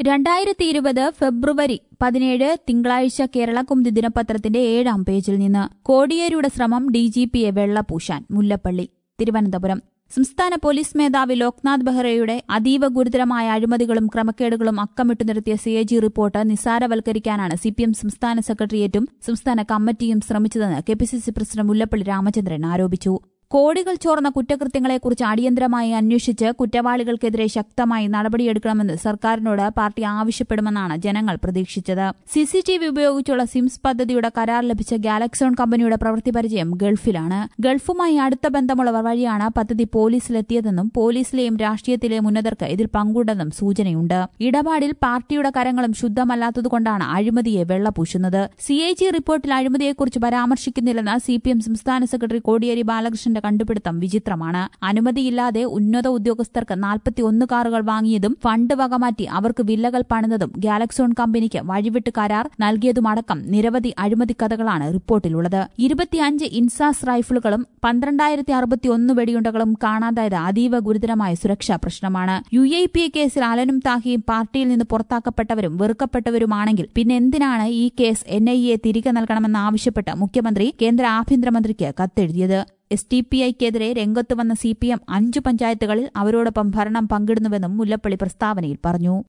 രണ്ടായിരത്തി ഇരുപത് ഫെബ്രുവരി പതിനേഴ് തിങ്കളാഴ്ച കേരളകുമുദി ദിനപത്രത്തിന്റെ ഏഴാം പേജിൽ നിന്ന് കോടിയേരിയുടെ ശ്രമം ഡിജിപിയെ വെള്ളപൂശാൻ മുല്ലപ്പള്ളി തിരുവനന്തപുരം സംസ്ഥാന പോലീസ് മേധാവി ലോക്നാഥ് ബെഹ്റയുടെ അതീവ ഗുരുതരമായ അഴിമതികളും ക്രമക്കേടുകളും അക്കമിട്ടു നിർത്തിയ സി എ ജി റിപ്പോർട്ട് നിസ്സാരവൽക്കരിക്കാനാണ് സിപിഎം സംസ്ഥാന സെക്രട്ടേറിയറ്റും സംസ്ഥാന കമ്മിറ്റിയും ശ്രമിച്ചതെന്ന് K P C C president Mullappally Ramachandran ആരോപിച്ചു കോടികൾ ചോർന്ന കുറ്റകൃത്യങ്ങളെക്കുറിച്ച് അടിയന്തരമായി അന്വേഷിച്ച് കുറ്റവാളികൾക്കെതിരെ ശക്തമായി നടപടിയെടുക്കണമെന്ന് സർക്കാരിനോട് പാർട്ടി ആവശ്യപ്പെടുമെന്നാണ് ജനങ്ങൾ പ്രതീക്ഷിച്ചത് സിസിടിവി ഉപയോഗിച്ചുള്ള സിംസ് പദ്ധതിയുടെ കരാർ ലഭിച്ച ഗാലക്സോൺ കമ്പനിയുടെ പ്രവൃത്തി പരിചയം ഗൾഫിലാണ് ഗൾഫുമായി അടുത്ത ബന്ധമുള്ളവർ വഴിയാണ് പദ്ധതി പോലീസിലെത്തിയതെന്നും പോലീസിലെയും രാഷ്ട്രീയത്തിലെയും ഉന്നതർക്ക് ഇതിൽ പങ്കുണ്ടെന്നും സൂചനയുണ്ട് ഇടപാടിൽ പാർട്ടിയുടെ കരങ്ങളും ശുദ്ധമല്ലാത്തതുകൊണ്ടാണ് അഴിമതിയെ വെള്ളപൂശുന്നത് സി എ ജി റിപ്പോർട്ടിൽ അഴിമതിയെക്കുറിച്ച് പരാമർശിക്കുന്നില്ലെന്ന് സി പി എം സംസ്ഥാന സെക്രട്ടറി കോടിയേരി ബാലകൃഷ്ണന്റെ കണ്ടുപിടുത്തം വിചിത്രമാണ് അനുമതിയില്ലാതെ ഉന്നത ഉദ്യോഗസ്ഥർക്ക് നാൽപ്പത്തിയൊന്ന് കാറുകൾ വാങ്ങിയതും ഫണ്ട് വകമാറ്റി അവർക്ക് വില്ലകൾ പണിതതും ഗാലക്സോൺ കമ്പനിക്ക് വഴിവിട്ട് കരാർ നൽകിയതുമടക്കം നിരവധി അഴിമതി കഥകളാണ് റിപ്പോർട്ടിലുള്ളത് ഇരുപത്തിയഞ്ച് ഇൻസാസ് റൈഫിളുകളും പന്ത്രണ്ടായിരത്തി അറുപത്തിയൊന്ന് വെടിയുണ്ടകളും കാണാതായത് അതീവ ഗുരുതരമായ സുരക്ഷാ പ്രശ്നമാണ് യു എ പി എ കേസിൽ അലനും താഹിയും പാർട്ടിയിൽ നിന്ന് പുറത്താക്കപ്പെട്ടവരും വെറുക്കപ്പെട്ടവരുമാണെങ്കിൽ പിന്നെ എന്തിനാണ് ഈ കേസ് എൻ ഐ എ തിരികെ നൽകണമെന്നാവശ്യപ്പെട്ട് മുഖ്യമന്ത്രി കേന്ദ്ര ആഭ്യന്തരമന്ത്രിക്ക് കത്തെഴുതിയത് എസ് ടി പി ഐക്കെതിരെ രംഗത്ത് വന്ന സി പി എം അഞ്ചു പഞ്ചായത്തുകളിൽ അവരോടൊപ്പം ഭരണം പങ്കിടുന്നുവെന്നും മുല്ലപ്പള്ളി പ്രസ്താവനയിൽ പറഞ്ഞു